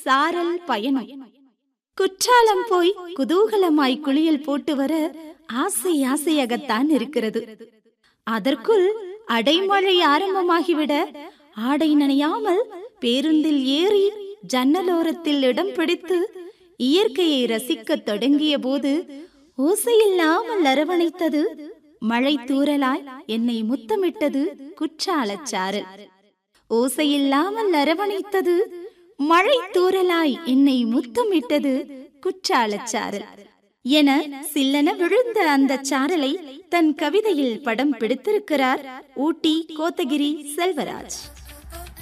சாரல் பயணம் குற்றாலம் போய் குதூகலமாய் குளியல் போட்டு வர ஆசை ஆசையாகத்தான் இருக்கிறது அதற்குள் அடைமழை ஆரம்பமாகிவிட ஆடை நனையாமல் பேருந்தில் ஏறி ஜன்னலோரத்தில் இடம் பிடித்து இயற்கையை ரசிக்கத் தொடங்கிய போது ஓசையில்லாமல் அரவணைத்தது மழை தூறலாய் என்னை முத்தமிட்டது குற்றாலச்சாரல் ஓசையில்லாமல் அரவணைத்தது மழை தூறலாய் என்னை முத்தமிட்டது குற்றாலச்சாரல் என சில்லென விழுந்த அந்த சாரலை தன் கவிதையில் படம் பிடித்திருக்கிறார் ஊட்டி கோத்தகிரி செல்வராஜ்